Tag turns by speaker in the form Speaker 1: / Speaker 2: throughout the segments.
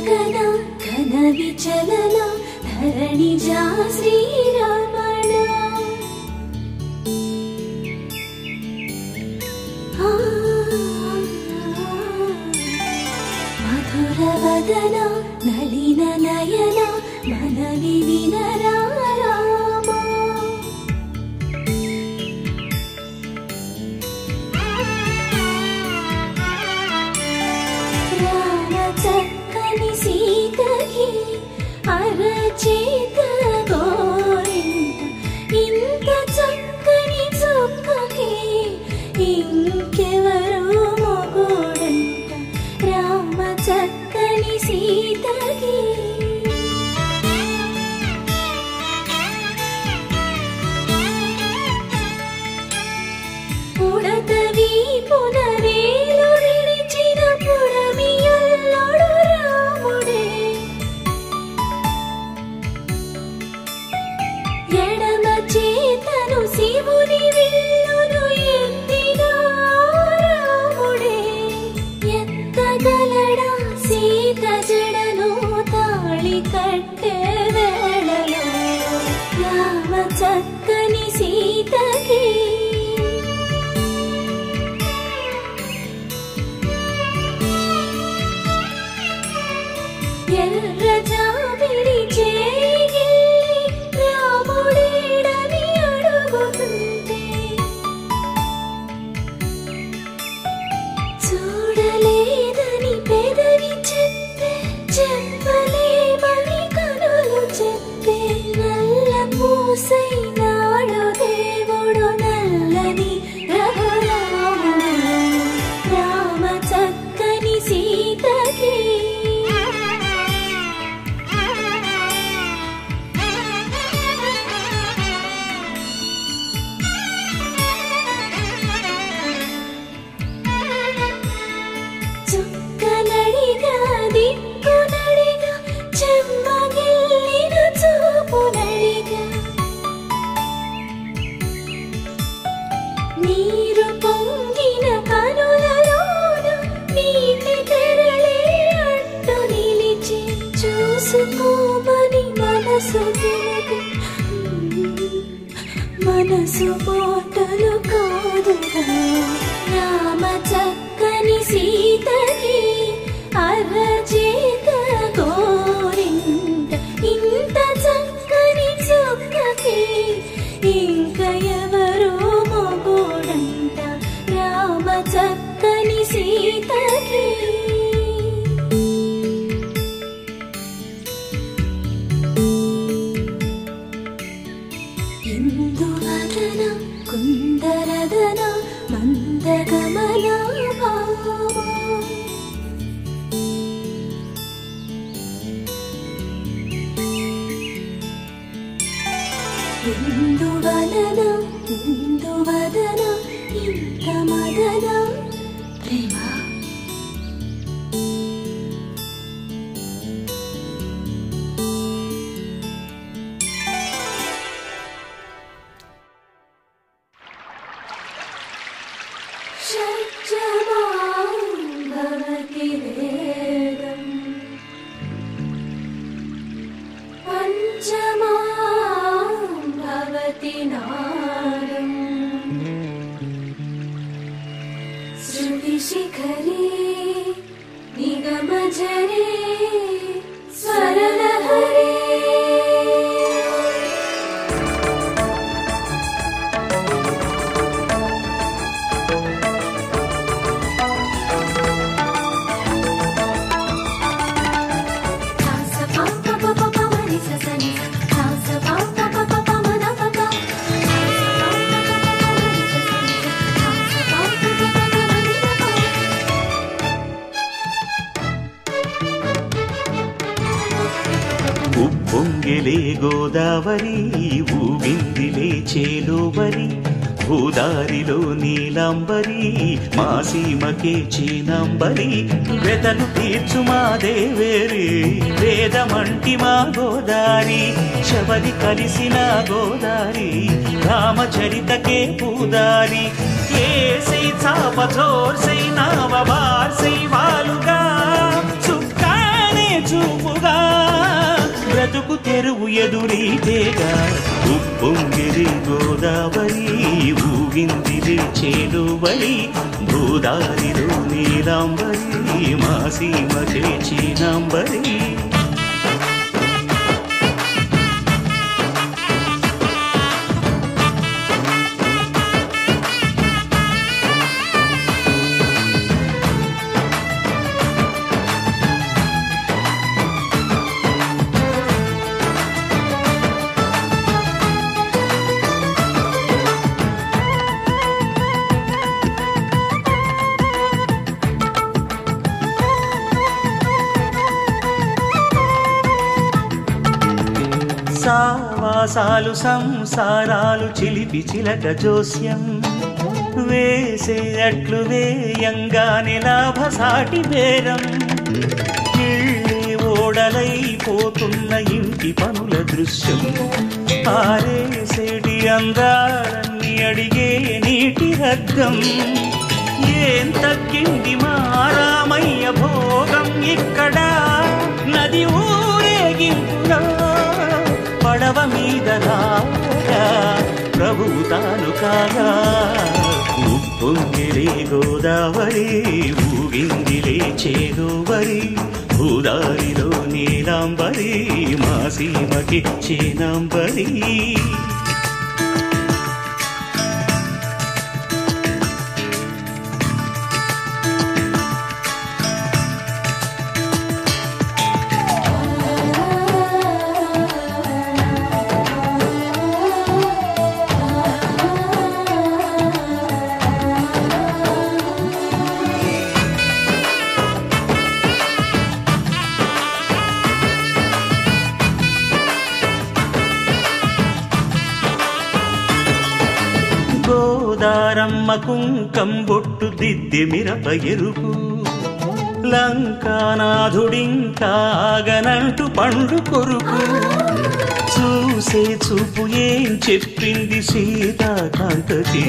Speaker 1: గగన ఘన విచలన ధరణి జా శ్రీరమణ ఆ, మధుర వదన నళిన నయన మనవి వినరా రామా రామ చక్కని సీతకి అరచేత గోరింట ఇంత చక్కని చుక్కకి ఇంకెవరు మొగుడంట రామ చక్కని సీతకి ఉడతవి పునవేలు విడిచిన పుడమియల్లోడు రాముడే ఎడమ చేతను శివుని విల్లును ఎత్తిన రాముడే ఎత్తగలడా సీత జడను తాళి కట్టే వేళలో రామ చక్కని సీతకి ఎర్ర జాబిలి చేయి రాముడేడని అడుగుతుంటే చూడలేదని పెదవి చెప్పే చెప్పలేమని కనులు చెప్పే నల్ల పూసై నాడు దేవుడు నల్లని రఘురాముడు రామ చక్కని సీతకి చుక్కనడిగా దిక్కునడిగా చెమ్మగిల్లిన చూపునడిగా నీరు పొంగిన కనులలోన నీటి తెరలే అట్టు నిలిచి చూసుకోమని మనసు తెలుగు మనసు పాటలు కాదుగా రామ చక్కని సీతకి అరచేత గోరింట ఇంత చక్కని చుక్కకి ఇంక ఎవరు మొగుడంట రామ చక్కని సీతకి ఇందువదన కుందరదన మందగమన భావా ఇందువలన ఇందువదన ఇంత మదన ప్రేమ షట్జమాం భవతి వేదం పంచమాం భవతి నాదం శృతిశిఖరే నిగమజరే స్వరలహరే
Speaker 2: ఉప్పొంగిలే గోదావరి ఊగిందిలే చేలోబరి భూదారిలో నీలాంబరి మా సీమకే చీనాంబరి వెతలు తీర్చు మా దేవేరి వేదమంటి మా గోదారి శబరి కలిసిన గోదారి రామచరితకే పూదారి ఏసై చాప చోర్సై నావ బార్సై వాలుగా చుక్కానే చూపుగా బ్రతుకు తెరువు ఎదురీతేగా ఉప్పొంగిరి గోదావరి ఊగిందిలే చేలువరి గోదారిలో నీలాంబరి మాసీమకే చీనాంబరి సావాసాలు సంసారాలు చిలిపి చిలక జోస్యం వేసే అట్లు వేయంగానే లాభసాటి బేరం ఇళ్ళే ఓడలైపోతున్న ఇంటి పనుల దృశ్యం ఆరేసేటి అందాలన్నీ అడిగే నీటి రద్దం ఏం తగ్గింది మా రామయ్య భోగం ఇక్కడ నది ఊరేగింపులో పడవ మీద రాగా ప్రభువు తాను కాగా ఉప్పొంగిలే గోదావరి ఊగిందిలే చేదోవరి భూదారిలో నీలాంబరి మాసీమకి చేనాంబరి గోదారమ్మ కుంకం బొట్టు దిద్ది మిరప ఎరుపు లంకానాథుడింకాగనంటూ పండు కొరుకు చూసే చూపు ఏం చెప్పింది సీతాకాంతకి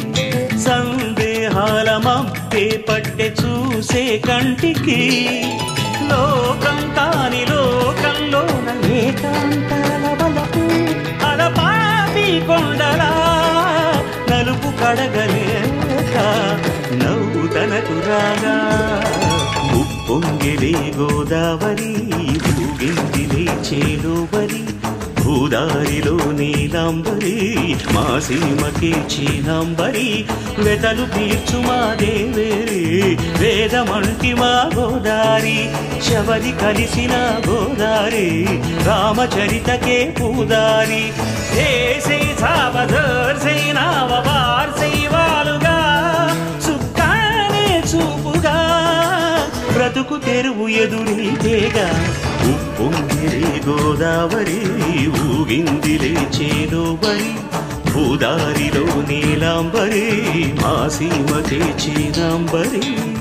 Speaker 2: సందేహాల మప్పే పట్టె చూసే కంటికి లోకం కాని లోకంలోన ఏకాంతాల బలపు అలపాపి కొండలా నలుపు కడగలేక నవ్వు తనకు రాగా ఉప్పొంగిలే గోదావరి ఊగిందిలే చేలోవరి భూదారిలో నీలాంబరి మా సీమకే చీనాంబరి వెతలు తీర్చు మా దేవేరి వేదమంటి మా గోదారి శబరి కలిసిన గోదారి రామచరితకే పూదారి ఏసై సావధర్ సై నావవార్ సై వాలుగా సుఖానే చూపుగా బ్రతుకు తెరువు ఎదురీతేగా ఉప్పొంగిరే గోదావరి ఊగిందిలే చేదోవరి భూదారిలో నీలాంబరి మా సీమకే చీనాంబరి